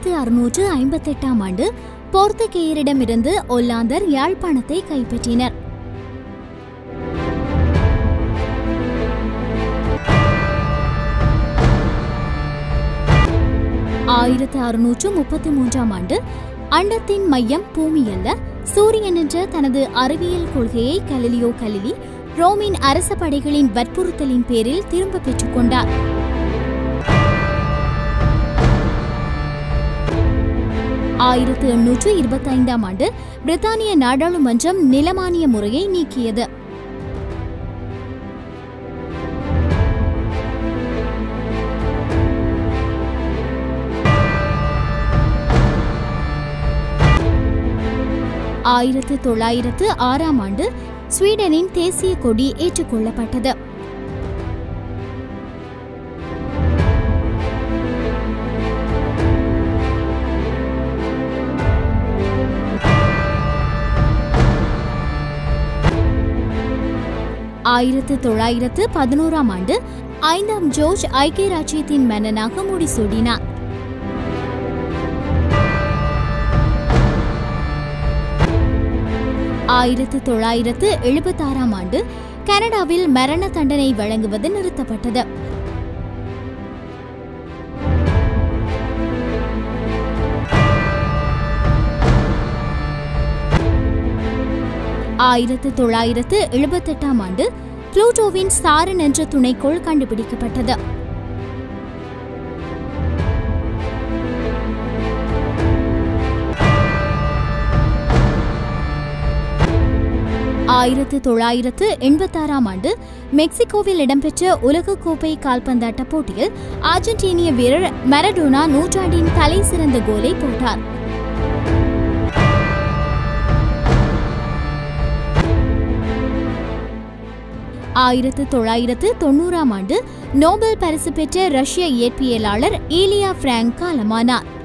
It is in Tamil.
ஆயிரத்து அறுநூற்று ஐம்பத்தெட்டாம் ஆண்டு போர்த்துகேயரிடமிருந்து ஒல்லாந்தர் யாழ்ப்பாணத்தை கைப்பற்றினர் ஆயிரத்து அறுநூற்று முப்பத்தி மூன்றாம் ஆண்டு அண்டத்தின் மையம் பூமி அல்ல சூரியன் என்ற தனது அறிவியல் கொள்கையை கலிலியோ கலிலி ரோமின் அரச படைகளின் வற்புறுத்தலின் பேரில் திரும்ப பெற்றுக்கொண்டார் ஆயிரத்து எண்ணூற்று இருபத்தைந்தாம் ஆண்டு பிரித்தானிய நாடாளுமன்றம் நிலமானிய முறையை நீக்கியது ஆயிரத்து தொள்ளாயிரத்து ஆறாம் ஆண்டு ஸ்வீடனின் தேசிய கொடி ஏற்றுக்கொள்ளப்பட்டது ஆயிரத்து தொள்ளாயிரத்து பதினோராம் ஆண்டு ஐந்தாம் ஜோர்ஜ் ஐக்கிய ராச்சியத்தின் மன்னனாக முடிசூடினார் ஆயிரத்து தொள்ளாயிரத்து எழுபத்தாறாம் ஆண்டு கனடாவில் மரண தண்டனை வழங்குவது நிறுத்தப்பட்டது ஆயிரத்து தொள்ளாயிரத்து எழுபத்தெட்டாம் ஆண்டு புளூட்டோவின் சாரன் என்ற துணைக்கோள் கண்டுபிடிக்கப்பட்டது ஆயிரத்து தொள்ளாயிரத்து எண்பத்தாறாம் ஆண்டு மெக்சிகோவில் இடம்பெற்ற உலகக்கோப்பை கால்பந்தாட்ட போட்டியில் அர்ஜென்டினிய வீரர் மரடோனா நூற்றாண்டின் தலை சிறந்த கோலை போட்டார் ஆயிரத்து தொள்ளாயிரத்து தொண்ணூறாம் ஆண்டு நோபல் பரிசு பெற்ற ரஷ்ய இயற்பியலாளர் ஈலியா பிராங்க் காலமானார்